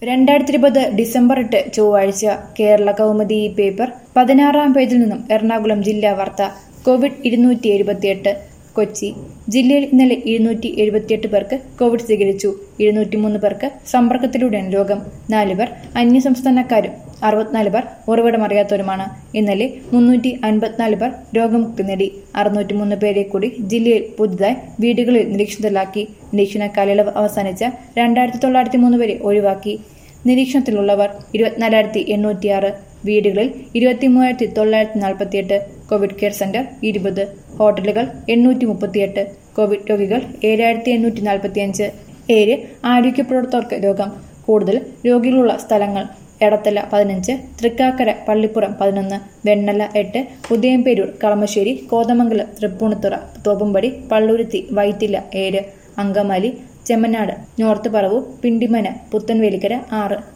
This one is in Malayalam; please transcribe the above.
രണ്ടായിരത്തി ഇരുപത് ഡിസംബർ എട്ട് ചൊവ്വാഴ്ച കേരള കൗമുദി ഈ പേപ്പർ പതിനാറാം പേജിൽ നിന്നും എറണാകുളം ജില്ലാ വാർത്ത കോവിഡ് ഇരുന്നൂറ്റി എഴുപത്തിയെട്ട് കൊച്ചി ജില്ലയിൽ ഇന്നലെ ഇരുന്നൂറ്റി എഴുപത്തിയെട്ട് പേർക്ക് കോവിഡ് സ്ഥിരീകരിച്ചു ഇരുന്നൂറ്റിമൂന്ന് പേർക്ക് സമ്പർക്കത്തിലൂടെയാണ് രോഗം നാല് പേർ അന്യസംസ്ഥാനക്കാരും അറുപത്തിനാല് പേർ ഉറവിടമറിയാത്തവരുമാണ് ഇന്നലെ മുന്നൂറ്റി അൻപത്തിനാല് പേർ രോഗമുക്തി നേടി അറുന്നൂറ്റിമൂന്ന് പേരെ കൂടി ജില്ലയിൽ പുതുതായി വീടുകളിൽ നിരീക്ഷണത്തിലാക്കി നിരീക്ഷണ കാലയളവ് അവസാനിച്ച രണ്ടായിരത്തി തൊള്ളായിരത്തി മൂന്ന് പേരെ ഒഴിവാക്കി നിരീക്ഷണത്തിലുള്ളവർ ഇരുപത്തിനാലായിരത്തി എണ്ണൂറ്റിയാറ് വീടുകളിൽ ഇരുപത്തി മൂവായിരത്തി തൊള്ളായിരത്തി നാൽപ്പത്തിയെട്ട് കോവിഡ് കെയർ സെന്റർ ഇരുപത് ഹോട്ടലുകൾ എണ്ണൂറ്റി മുപ്പത്തിയെട്ട് കോവിഡ് രോഗികൾ ഏഴായിരത്തി എണ്ണൂറ്റി നാൽപ്പത്തിയഞ്ച് ഏഴ് ആരോഗ്യ പ്രവർത്തകർക്ക് രോഗം കൂടുതൽ രോഗികളുള്ള സ്ഥലങ്ങൾ എടത്തല പതിനഞ്ച് തൃക്കാക്കര പള്ളിപ്പുറം പതിനൊന്ന് വെണ്ണല എട്ട് ഉദയംപേരൂർ കളമശ്ശേരി കോതമംഗലം തൃപ്പൂണിത്തുറ തോപ്പുംപടി പള്ളൂരുത്തി വൈറ്റില ഏഴ് അങ്കമാലി ചെമ്മനാട് നോർത്ത് പറവൂർ പിണ്ടിമന പുത്തൻവേലിക്കര ആറ്